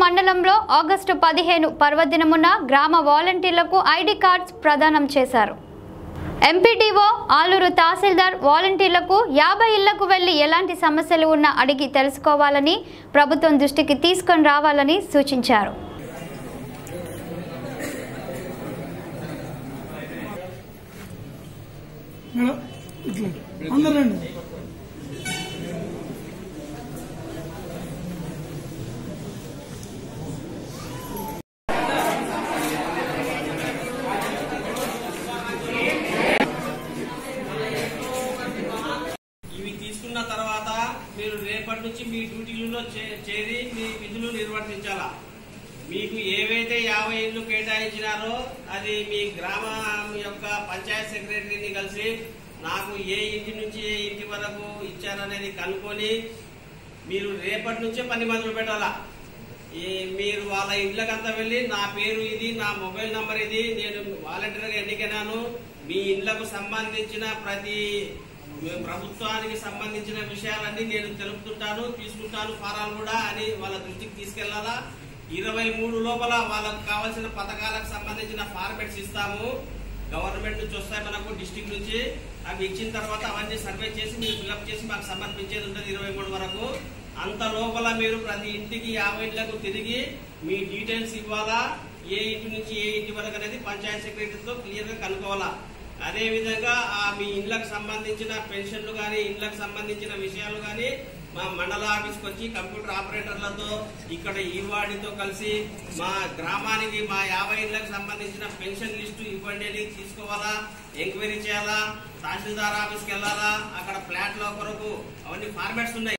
మండలంలో ఆగస్టు పదిహేను పర్వదినమున గ్రామ వాలంటీర్లకు ఐడి కార్డ్స్ ప్రదానం చేశారు ఎంపీడీఓ ఆలూరు తహసీల్దార్ వాలంటీర్లకు యాభై ఇళ్లకు వెళ్లి ఎలాంటి సమస్యలు ఉన్నా అడిగి తెలుసుకోవాలని ప్రభుత్వం దృష్టికి తీసుకొని రావాలని సూచించారు మేడం ఇట్లా అందరు రండి ఇవి తీసుకున్న తర్వాత మీరు రేపటి నుంచి మీ డ్యూటీలలో చే- చేరి మీ విధులు నిర్వర్తించాలా మీకు ఏవైతే యాభై ఇళ్ళు కేటాయించినారో అది మీ గ్రామం యొక్క పంచాయత్ సెక్రటరీని కలిసి నాకు ఏ ఇంటి నుంచి ఏ ఇంటి వరకు ఇచ్చారనేది కనుక్కొని మీరు రేపటి నుంచే పని మొదలు పెట్టాలా ఈ మీరు వాళ్ళ ఇండ్లకంతా వెళ్ళి నా పేరు ఇది నా మొబైల్ నంబర్ ఇది నేను వాలంటీర్గా ఎన్నికైనాను మీ ఇండ్లకు సంబంధించిన ప్రతి ప్రభుత్వానికి సంబంధించిన విషయాలన్నీ నేను తెలుపుతుంటాను తీసుకుంటాను ఫారాలు కూడా అని వాళ్ళ దృష్టికి తీసుకెళ్లాలా ఇరవై మూడు లోపల వాళ్ళకు కావాల్సిన పథకాలకు సంబంధించిన ఫార్మెట్స్ ఇస్తాము గవర్నమెంట్ నుంచి వస్తాయి మనకు డిస్టిక్ నుంచి అవి ఇచ్చిన తర్వాత అవన్నీ సర్వే చేసి మీరు ఫిల్అప్ చేసి మాకు సమర్పించేది ఉంటుంది ఇరవై మూడు వరకు అంత లోపల మీరు ప్రతి ఇంటికి యాభై ఇళ్లకు తిరిగి మీ డీటెయిల్స్ ఇవ్వాలా ఏ ఇంటి నుంచి ఏ ఇంటి వరకు అనేది పంచాయత్ సెక్రటరీతో క్లియర్ గా కనుక్కోవాలా అదే విధంగా ఆ మీ ఇండ్లకు సంబంధించిన పెన్షన్లు కానీ ఇండ్లకు సంబంధించిన విషయాలు కానీ మా మండల ఆఫీస్కి వచ్చి కంప్యూటర్ ఆపరేటర్లతో ఇక్కడ ఈ వాడితో కలిసి మా గ్రామానికి మా యాభై ఇళ్లకు సంబంధించిన పెన్షన్ లిస్టు ఇవ్వండి అని తీసుకోవాలా ఎంక్వైరీ చేయాలా తహసీల్దార్ ఆఫీస్కి వెళ్ళాలా అక్కడ ఫ్లాట్ల కొరకు అవన్నీ ఫార్మాట్స్ ఉన్నాయి